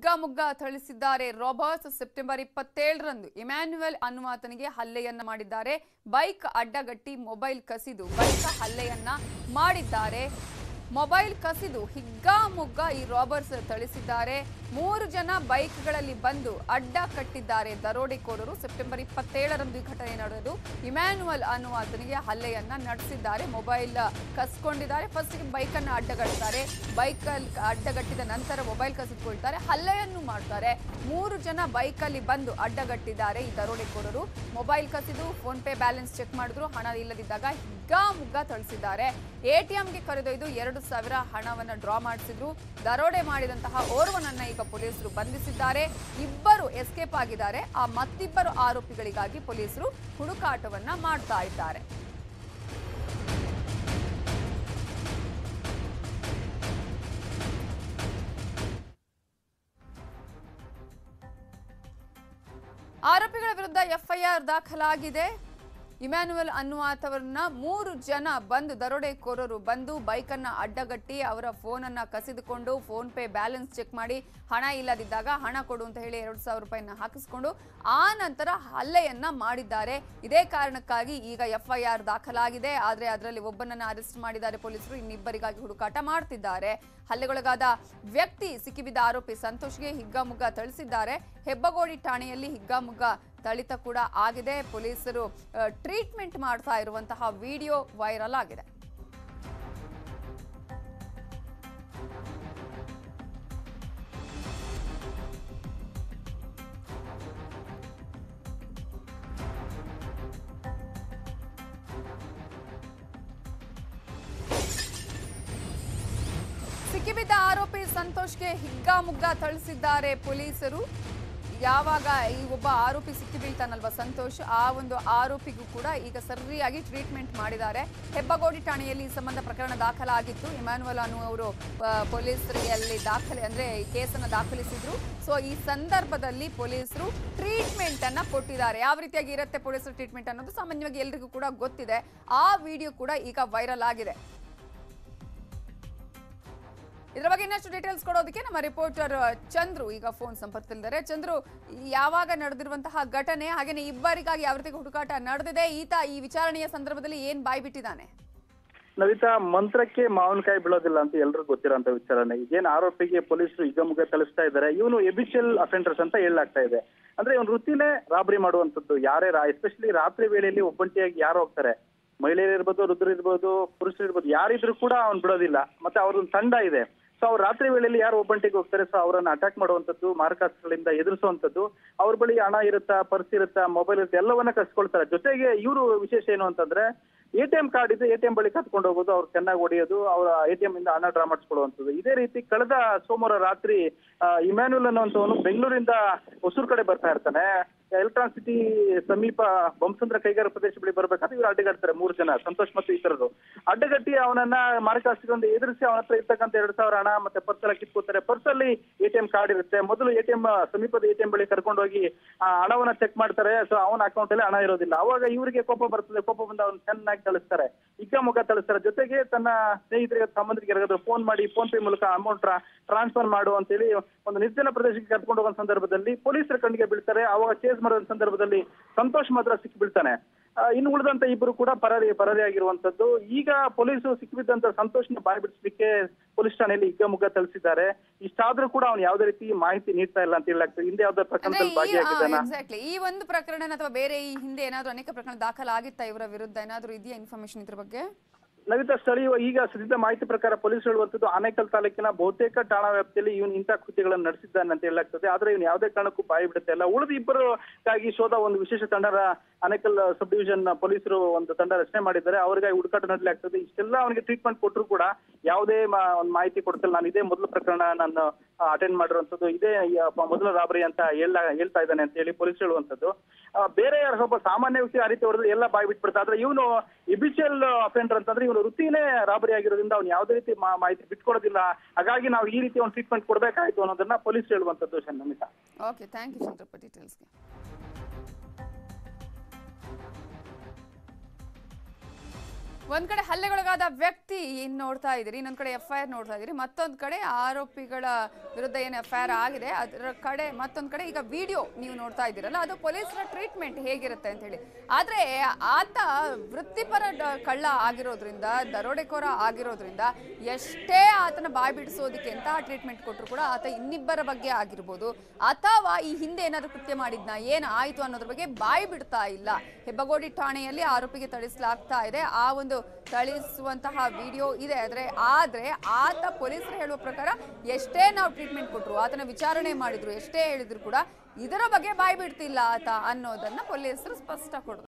ಹಿಗ್ಗಾಮುಗ್ಗ ಥಳಿಸಿದ್ದಾರೆ Roberts September ಇಪ್ಪತ್ತೇಳರಂದು Emmanuel ಅನ್ನುವಾತನಿಗೆ ಹಲ್ಲೆಯನ್ನ ಮಾಡಿದ್ದಾರೆ ಬೈಕ್ ಅಡ್ಡಗಟ್ಟಿ ಮೊಬೈಲ್ ಕಸಿದು ಬೈಕ್ ಹಲ್ಲೆಯನ್ನ ಮಾಡಿದ್ದಾರೆ ಮೊಬೈಲ್ ಕಸಿದು ಹಿಗ್ಗಾಮುಗ್ಗ ಈ ರಾಬರ್ಸ್ ಥಳಿಸಿದ್ದಾರೆ ಮೂರು ಜನ ಬೈಕ್ಗಳಲ್ಲಿ ಬಂದು ಅಡ್ಡ ಕಟ್ಟಿದ್ದಾರೆ ದರೋಡೆಕೋರರು ಸೆಪ್ಟೆಂಬರ್ ಇಪ್ಪತ್ತೇಳರಂದು ಈ ಘಟನೆ ನಡೆದು ಇಮ್ಯಾನ್ಯುಯಲ್ ಅನ್ನುವಾತನಿಗೆ ಹಲ್ಲೆಯನ್ನ ನಡೆಸಿದ್ದಾರೆ ಮೊಬೈಲ್ ಕಸ್ಕೊಂಡಿದ್ದಾರೆ ಫಸ್ಟ್ ಬೈಕ್ ಅನ್ನ ಅಡ್ಡಗಟ್ತಾರೆ ಬೈಕ್ ಅಡ್ಡಗಟ್ಟಿದ ನಂತರ ಮೊಬೈಲ್ ಕಸಿದುಕೊಳ್ತಾರೆ ಹಲ್ಲೆಯನ್ನು ಮಾಡ್ತಾರೆ ಮೂರು ಜನ ಬೈಕ್ ಅಲ್ಲಿ ಬಂದು ಅಡ್ಡಗಟ್ಟಿದ್ದಾರೆ ಈ ದರೋಡೆಕೋರರು ಮೊಬೈಲ್ ಕಸಿದು ಫೋನ್ ಪೇ ಬ್ಯಾಲೆನ್ಸ್ ಚೆಕ್ ಮಾಡಿದ್ರು ಹಣ ಇಲ್ಲದಿದ್ದಾಗ ಹಿಗ್ಗಾಮುಗ್ಗ ಥಳಿಸಿದ್ದಾರೆ ಎಟಿಎಂಗೆ ಕರೆದೊಯ್ದು ಎರಡು ಸಾವಿರ ಹಣವನ್ನ ಡ್ರಾ ಮಾಡಿಸಿದ್ರು ದರೋಡೆ ಮಾಡಿದಂತಹ ಓರ್ವನನ್ನ ಈಗ ಪೊಲೀಸರು ಬಂಧಿಸಿದ್ದಾರೆ ಇಬ್ಬರು ಎಸ್ಕೇಪ್ ಆಗಿದ್ದಾರೆ ಆ ಮತ್ತಿಬ್ಬರು ಆರೋಪಿಗಳಿಗಾಗಿ ಪೊಲೀಸರು ಹುಡುಕಾಟವನ್ನ ಮಾಡ್ತಾ ಇದ್ದಾರೆ ಆರೋಪಿಗಳ ವಿರುದ್ಧ ಎಫ್ಐಆರ್ ದಾಖಲಾಗಿದೆ ಇಮ್ಯಾನ್ಯುಯಲ್ ಅನ್ನುವಾತವರನ್ನ ಮೂರು ಜನ ಬಂದು ದರೋಡೆಕೋರರು ಬಂದು ಬೈಕನ್ನ ಅಡ್ಡಗಟ್ಟಿ ಅವರ ಫೋನನ್ನ ಕಸಿದುಕೊಂಡು ಫೋನ್ ಪೇ ಬ್ಯಾಲೆನ್ಸ್ ಚೆಕ್ ಮಾಡಿ ಹಣ ಇಲ್ಲದಿದ್ದಾಗ ಹಣ ಕೊಡು ಅಂತ ಹೇಳಿ ಎರಡು ಸಾವಿರ ರೂಪಾಯಿನ ಹಾಕಿಸ್ಕೊಂಡು ಆ ನಂತರ ಹಲ್ಲೆಯನ್ನ ಮಾಡಿದ್ದಾರೆ ಇದೇ ಕಾರಣಕ್ಕಾಗಿ ಈಗ ಎಫ್ಐಆರ್ ದಾಖಲಾಗಿದೆ ಆದರೆ ಅದರಲ್ಲಿ ಒಬ್ಬನನ್ನ ಅರೆಸ್ಟ್ ಮಾಡಿದ್ದಾರೆ ಪೊಲೀಸರು ಇನ್ನಿಬ್ಬರಿಗಾಗಿ ಹುಡುಕಾಟ ಮಾಡ್ತಿದ್ದಾರೆ ಹಲ್ಲೆಗೊಳಗಾದ ವ್ಯಕ್ತಿ ಸಿಕ್ಕಿಬಿದ್ದ ಆರೋಪಿ ಸಂತೋಷ್ಗೆ ಹಿಗ್ಗಾಮುಗ್ಗ ಥಳಿಸಿದ್ದಾರೆ ಹೆಬ್ಬಗೋಡಿ ಠಾಣೆಯಲ್ಲಿ ಹಿಗ್ಗಾಮುಗ್ಗ ಥಳಿತ ಕೂಡ ಆಗಿದೆ ಪೊಲೀಸರು ಟ್ರೀಟ್ಮೆಂಟ್ ಮಾಡ್ತಾ ಇರುವಂತಹ ವಿಡಿಯೋ ವೈರಲ್ ಆಗಿದೆ ಸಿಕ್ಕಿಬಿದ್ದ ಆರೋಪಿ ಸಂತೋಷ್ಗೆ ಹಿಗ್ಗಾಮುಗ್ಗ ಥಳಿಸಿದ್ದಾರೆ ಪೊಲೀಸರು ಯಾವಾಗ ಈ ಒಬ್ಬ ಆರೋಪಿ ಸಿಕ್ಕಿ ಬೀಳ್ತಾನಲ್ವಾ ಸಂತೋಷ್ ಆ ಒಂದು ಆರೋಪಿಗೂ ಕೂಡ ಈಗ ಸರಿಯಾಗಿ ಟ್ರೀಟ್ಮೆಂಟ್ ಮಾಡಿದ್ದಾರೆ ಹೆಬ್ಬಗೋಡಿ ಠಾಣೆಯಲ್ಲಿ ಈ ಸಂಬಂಧ ಪ್ರಕರಣ ದಾಖಲಾಗಿತ್ತು ಇಮ್ಯಾನ್ಯುವಲ್ ಅನ್ನುವರು ಆ, ಪೊಲೀಸರಲ್ಲಿ ದಾಖಲೆ ಅಂದ್ರೆ ಈ ಕೇಸನ್ನು ದಾಖಲಿಸಿದ್ರು ಸೊ ಈ ಸಂದರ್ಭದಲ್ಲಿ ಪೊಲೀಸರು ಟ್ರೀಟ್ಮೆಂಟ್ ಅನ್ನ ಕೊಟ್ಟಿದ್ದಾರೆ ಯಾವ ರೀತಿಯಾಗಿ ಇರುತ್ತೆ ಪೊಲೀಸರ ಟ್ರೀಟ್ಮೆಂಟ್ ಅನ್ನೋದು ಸಾಮಾನ್ಯವಾಗಿ ಎಲ್ರಿಗೂ ಕೂಡ ಗೊತ್ತಿದೆ ಆ ವಿಡಿಯೋ ಕೂಡ ಈಗ ವೈರಲ್ ಆಗಿದೆ ಇದರ ಬಗ್ಗೆ ಇನ್ನಷ್ಟು ಡೀಟೇಲ್ಸ್ ಕೊಡೋದಕ್ಕೆ ನಮ್ಮ ರಿಪೋರ್ಟರ್ ಚಂದ್ರು ಈಗ ಫೋನ್ ಸಂಪರ್ಕದಲ್ಲಿದ್ದಾರೆ ಚಂದ್ರು ಯಾವಾಗ ನಡೆದಿರುವಂತಹ ಘಟನೆ ಹಾಗೇನೆ ಇಬ್ಬರಿಗಾಗಿ ಯಾವ ರೀತಿ ಹುಡುಕಾಟ ನಡೆದಿದೆ ಈತ ಈ ವಿಚಾರಣೆಯ ಸಂದರ್ಭದಲ್ಲಿ ಏನ್ ಬಾಯ್ ಬಿಟ್ಟಿದ್ದಾನೆ ನವಿತಾ ಮಂತ್ರಕ್ಕೆ ಮಾವಿನಕಾಯಿ ಬೀಳೋದಿಲ್ಲ ಅಂತ ಎಲ್ರಿಗೂ ಗೊತ್ತಿರೋಂತ ವಿಚಾರನೆ ಈಗೇನ್ ಆರೋಪಿಗೆ ಪೊಲೀಸರು ಹಿಗ್ಗಮುಗ್ಗ ತಳಿಸ್ತಾ ಇದ್ದಾರೆ ಇವನು ಎಬಿಷಿಯಲ್ ಅಫೆಂಡರ್ಸ್ ಅಂತ ಹೇಳಲಾಗ್ತಾ ಇದೆ ಅಂದ್ರೆ ಇವನ್ ವೃತ್ತಿನೇ ರಾಬರಿ ಮಾಡುವಂತದ್ದು ಯಾರೇ ಎಸ್ಪೆಷಲಿ ರಾತ್ರಿ ವೇಳೆಯಲ್ಲಿ ಒಬ್ಬಂಟಿಯಾಗಿ ಯಾರು ಹೋಗ್ತಾರೆ ಮಹಿಳೆಯರು ಇರ್ಬೋದು ವೃದ್ಧರು ಇರ್ಬೋದು ಪುರುಷರು ಇರ್ಬೋದು ಯಾರಿದ್ರು ಕೂಡ ಅವ್ನು ಬಿಡೋದಿಲ್ಲ ಮತ್ತೆ ಅವ್ರದ್ದು ತಂಡ ಇದೆ ಸೊ ಅವ್ರು ರಾತ್ರಿ ವೇಳೆಯಲ್ಲಿ ಯಾರು ಒಬ್ಬಂಟಿಗೆ ಹೋಗ್ತಾರೆ ಸೊ ಅವರನ್ನ ಅಟ್ಯಾಕ್ ಮಾಡುವಂತದ್ದು ಮಾರಕಾಸ್ತ್ರಗಳಿಂದ ಎದುರಿಸುವಂತದ್ದು ಅವ್ರ ಬಳಿ ಹಣ ಇರುತ್ತಾ ಪರ್ಸ್ ಇರುತ್ತಾ ಮೊಬೈಲ್ ಇರುತ್ತೆ ಎಲ್ಲವನ್ನ ಕಸ್ಕೊಳ್ತಾರೆ ಜೊತೆಗೆ ಇವರು ವಿಶೇಷ ಏನು ಅಂತಂದ್ರೆ ಎ ಟಿ ಎಂ ಕಾರ್ಡ್ ಇದೆ ಎ ಟಿ ಎಂ ಬಳಿ ಕತ್ಕೊಂಡು ಹೋಗೋದು ಅವ್ರು ಚೆನ್ನಾಗಿ ಹೊಡೆಯೋದು ಅವರ ಎ ಟಿ ಎಂ ಇಂದ ಹಣ ಡ್ರಾ ಮಾಡಿಸ್ಕೊಳ್ಳುವಂಥದ್ದು ಇದೇ ರೀತಿ ಕಳೆದ ಸೋಮವಾರ ರಾತ್ರಿ ಆ, ಇಮ್ಯಾನ್ಯುಲ್ ಅನ್ನುವಂಥವನು ಬೆಂಗಳೂರಿಂದ ಹೊಸೂರು ಕಡೆ ಬರ್ತಾ ಇರ್ತಾನೆ ಎಲೆಕ್ಟ್ರಾನ್ ಸಿಟಿ ಸಮೀಪ ಬೊಮ್ಮಸಂದ್ರ ಕೈಗಾರ ಪ್ರದೇಶ ಬಳಿ ಬರ್ಬೇಕಾದ್ರೆ ಇವ್ರು ಅಡ್ಡಗಡ್ತಾರೆ ಮೂರು ಜನ ಸಂತೋಷ್ ಮತ್ತು ಇತರರು ಅಡ್ಡಗಟ್ಟಿ ಅವನನ್ನ ಮಾರಕಾಸ್ತ್ರದಿಂದ ಎದುರಿಸಿ ಅವನ ಹತ್ರ ಇರ್ತಕ್ಕಂಥ ಎರಡ್ ಸಾವಿರ ಹಣ ಮತ್ತೆ ಪರ್ಸ್ ಎಲ್ಲ ಕಿತ್ಕೋತಾರೆ ಪರ್ಸ್ ಅಲ್ಲಿ ಎ ಟಿ ಎಂ ಕಾರ್ಡ್ ಇರುತ್ತೆ ಮೊದಲು ಎ ಟಿ ಎಂ ಸಮೀಪದ ಎ ಟಿ ಎಂ ಬಳಿ ಕರ್ಕೊಂಡೋಗಿ ಆ ಹಣವನ್ನ ಚೆಕ್ ಮಾಡ್ತಾರೆ ಸೊ ಅವನ ಅಕೌಂಟ್ ಅಲ್ಲಿ ಹಣ ಇರೋದಿಲ್ಲ ಅವಾಗ ಇವರಿಗೆ ಕೋಪ ಬರ್ತದೆ ಕೋಪ ಬಂದ ಅವ್ನು ಚೆನ್ನಾಗಿ ಕಳಿಸ್ತಾರೆ ಇಕ್ಕ ಮುಖ ತಳಿಸ್ತಾರೆ ಜೊತೆಗೆ ತನ್ನ ಸ್ನೇಹಿತರಿಗೆ ಸಂಬಂಧಿಕರಿಗೆ ಯಾರಿಗಾದ್ರೂ ಫೋನ್ ಮಾಡಿ ಫೋನ್ ಪೇ ಮೂಲಕ ಅಮೌಂಟ್ ಟ್ರಾನ್ಸ್ಫರ್ ಮಾಡು ಅಂತೇಳಿ ಒಂದು ನಿರ್ಜನ ಪ್ರದೇಶಕ್ಕೆ ಕರ್ಕೊಂಡು ಹೋಗೋ ಸಂದರ್ಭದಲ್ಲಿ ಪೊಲೀಸರ ಕಣ್ಣಿಗೆ ಬೀಳ್ತಾರೆ ಅವಾಗ ಚೇಸ್ ಮಾಡೋ ಸಂದರ್ಭದಲ್ಲಿ ಸಂತೋಷ್ ಮಾತ್ರ ಸಿಕ್ಕಿ ಬೀಳ್ತಾನೆ ಆ, ಇನ್ನು ಉಳಿದಂತ ಇಬ್ಬರು ಕೂಡ ಪರಾರಿ ಪರಾರಿ ಆಗಿರುವಂತದ್ದು ಈಗ ಪೊಲೀಸರು ಸಿಕ್ಕಿಬಿದ್ದಂತ ಸಂತೋಷ್ನ ಬಾಯಿ ಬಿಡಿಸ್ಲಿಕ್ಕೆ ಪೊಲೀಸ್ ಠಾಣೆಯಲ್ಲಿ ಹಿಗ್ಗಮುಗ್ಗ ತಳಿಸಿದ್ದಾರೆ ಇಷ್ಟಾದ್ರೂ ಕೂಡ ಅವ್ನು ಯಾವುದೇ ರೀತಿ ಮಾಹಿತಿ ನೀಡ್ತಾ ಇಲ್ಲ ಅಂತ ಹೇಳಲಾಗ್ತದೆ ಹಿಂದೆ ಯಾವ್ದೋ ಅಂದ್ರೆ ಪ್ರಕರಣದಲ್ಲಿ ಈ ಭಾಗಿಯಾಗಿದ್ದಾನ ಎಕ್ಸಾಕ್ಟ್ಲಿ ಈ ಒಂದು ಪ್ರಕರಣ ಅಥವಾ ಬೇರೆ ಈ ಹಿಂದೆ ಏನಾದ್ರು ಅನೇಕ ಪ್ರಕರಣ ದಾಖಲಾಗಿತ್ತಾ ಇವರ ವಿರುದ್ಧ ಏನಾದ್ರು ಇದೆಯಾ ಇನ್ಫಾರ್ಮೇಶನ್ ಇದ್ರ ಬಗ್ಗೆ ನವಿತಾ ಸ್ಥಳೀಯ ಈಗ ಸದ್ಯದ ಮಾಹಿತಿ ಪ್ರಕಾರ ಪೊಲೀಸ್ ಹೇಳುವಂತದ್ದು ಆನೇಕಲ್ ತಾಲೂಕಿನ ಬಹುತೇಕ ಠಾಣಾ ವ್ಯಾಪ್ತಿಯಲ್ಲಿ ಇವನು ಇಂಥ ಕೃತ್ಯಗಳನ್ನು ನಡೆಸಿದ್ದಾನೆ ಅಂತ ಹೇಳಲಾಗ್ತದೆ ಆದ್ರೆ ಇವನು ಯಾವುದೇ ಕಾರಣಕ್ಕೂ ಬಾಯಿ ಬಿಡುತ್ತೆ ಇಲ್ಲ ಉಳಿದ ಇಬ್ಬರಿಗಾಗಿ ಶೋಧ ಒಂದು ವಿಶೇಷ ತಂಡರ ಆನೇಕಲ್ ಸಬ್ ಡಿವಿಷನ್ ಪೊಲೀಸರು ಒಂದು ತಂಡ ರಚನೆ ಮಾಡಿದ್ದಾರೆ ಅವರಿಗಾಗಿ ಹುಡುಕಾಟ ನಡಲಾಗ್ತದೆ ಇಷ್ಟೆಲ್ಲ ಅವನಿಗೆ ಟ್ರೀಟ್ಮೆಂಟ್ ಕೊಟ್ಟರು ಕೂಡ ಯಾವುದೇ ಮಾ- ಒಂದು ಮಾಹಿತಿ ಕೊಡ್ತಿಲ್ಲ ನಾನು ಇದೇ ಮೊದಲ ಪ್ರಕರಣ ನಾನು ಅಟೆಂಡ್ ಮಾಡಿರುವಂತದ್ದು ಇದೇ ಯ- ಮೊದಲ ರಾಬರಿ ಅಂತ ಹೇಳ ಹೇಳ್ತಾ ಇದ್ದಾನೆ ಅಂತ ಹೇಳಿ ಪೊಲೀಸ್ ಹೇಳುವಂತದ್ದು ಆ, ಬೇರೆ ಯಾರು ಒಬ್ಬ ಸಾಮಾನ್ಯ ವ್ಯಕ್ತಿ ಆ ರೀತಿ ಹೊಡೆದ್ರೆ ಎಲ್ಲ ಬಾಯಿ ಬಿಟ್ಬಿಡ್ತಾರೆ ಆದ್ರೆ ಇವನು ಇಬಿಷಿಯಲ್ ಅಫೆಂಡರ್ ಅಂತಂದ್ರೆ ಇವನು ವೃತ್ತಿನೇ ರಾಬರಿ ಆಗಿರೋದ್ರಿಂದ ಅವ್ನು ಯಾವುದೇ ರೀತಿ ಮಾ- ಮಾಹಿತಿ ಬಿಟ್ಕೊಡೋದಿಲ್ಲ ಹಾಗಾಗಿ ನಾವು ಈ ರೀತಿ ಒಂದು ಟ್ರೀಟ್ಮೆಂಟ್ ಕೊಡಬೇಕಾಯ್ತು ಅನ್ನೋದನ್ನ ಪೊಲೀಸ್ ಹೇಳುವಂತದ್ದು Namita okay thank you Chandrappa ಡೀಟೇಲ್ಸ್ಗೆ ಒಂದ್ ಕಡೆ ಹಲ್ಲೆಗೊಳಗಾದ ವ್ಯಕ್ತಿ ಏನ್ ನೋಡ್ತಾ ಇದ್ದೀರಿ ಇನ್ನೊಂದ್ ಕಡೆ ಎಫ್ ಐ ಆರ್ ನೋಡ್ತಾ ಇದ್ದೀರಿ ಮತ್ತೊಂದ್ ಕಡೆ ಆರೋಪಿಗಳ ವಿರುದ್ಧ ಏನು ಎಫ್ ಐ ಆರ್ ಆಗಿದೆ ಅದರ ಕಡೆ ಮತ್ತೊಂದ್ ಕಡೆ ಈಗ ವಿಡಿಯೋ ನೀವು ನೋಡ್ತಾ ಇದ್ದೀರಲ್ಲ ಅದು ಪೊಲೀಸರ ಟ್ರೀಟ್ಮೆಂಟ್ ಹೇಗಿರುತ್ತೆ ಅಂತ ಹೇಳಿ ಆದ್ರೆ ಆತ ವೃತ್ತಿಪರ ಡ- ಕಳ್ಳ ಆಗಿರೋದ್ರಿಂದ ದರೋಡೆಕೋರ ಆಗಿರೋದ್ರಿಂದ ಎಷ್ಟೇ ಆತನ ಬಾಯ್ ಬಿಡಿಸೋದಕ್ಕೆ ಅಂತ ಟ್ರೀಟ್ಮೆಂಟ್ ಕೊಟ್ಟರು ಕೂಡ ಆತ ಇನ್ನಿಬ್ಬರ ಬಗ್ಗೆ ಆಗಿರ್ಬೋದು ಅಥವಾ ಈ ಹಿಂದೆ ಏನಾದ್ರು ಕೃತ್ಯ ಮಾಡಿದ್ನ ಏನ್ ಆಯ್ತು ಅನ್ನೋದ್ರ ಬಗ್ಗೆ ಬಾಯಿ ಬಿಡ್ತಾ ಇಲ್ಲ ಹೆಬ್ಬಗೋಡಿ ಠಾಣೆಯಲ್ಲಿ ಆರೋಪಿಗೆ ಥಳಿಸಲಾಗ್ತಾ ಇದೆ ಆ ಒಂದು ಥಳಿಸುವಂತಹ ವಿಡಿಯೋ ಇದೆ ಆದ್ರೆ ಆದ್ರೆ ಆತ ಪೊಲೀಸರು ಹೇಳುವ ಪ್ರಕಾರ ಎಷ್ಟೇ ನಾವು ಟ್ರೀಟ್ಮೆಂಟ್ ಕೊಟ್ರು ಆತನ ವಿಚಾರಣೆ ಮಾಡಿದ್ರು ಎಷ್ಟೇ ಹೇಳಿದ್ರು ಕೂಡ ಇದರ ಬಗ್ಗೆ ಬಾಯಿ ಬಿಡ್ತಿಲ್ಲ ಆತ ಅನ್ನೋದನ್ನ ಪೊಲೀಸರು ಸ್ಪಷ್ಟ ಕೊಡ್ತಾರೆ